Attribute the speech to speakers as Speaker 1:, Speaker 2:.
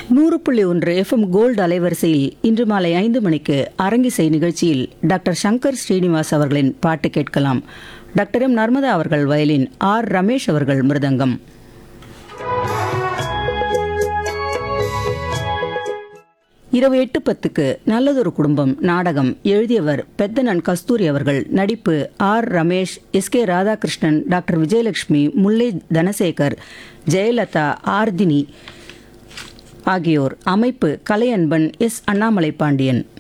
Speaker 1: நூறு புள்ளி ஒன்று எஃப்எம் கோல்டு அலைவரிசையில் இன்று மாலை ஐந்து மணிக்கு அரங்கிசை நிகழ்ச்சியில் டாக்டர் சங்கர் ஸ்ரீனிவாஸ் அவர்களின் பாட்டு கேட்கலாம் டாக்டர் எம் நர்மதா அவர்கள் வயலின் ஆர் ரமேஷ் அவர்கள் மிருதங்கம் இரவு எட்டு பத்துக்கு நல்லதொரு குடும்பம் நாடகம் எழுதியவர் பெத்தனன் கஸ்தூரி அவர்கள் நடிப்பு R Ramesh S K Radhakrishnan doctor Vijayalakshmi Mullai Dhanasekar Jayalatha Arthini ஆகியோர் அமைப்பு கலையன்பன் எஸ் அண்ணாமலை பாண்டியன்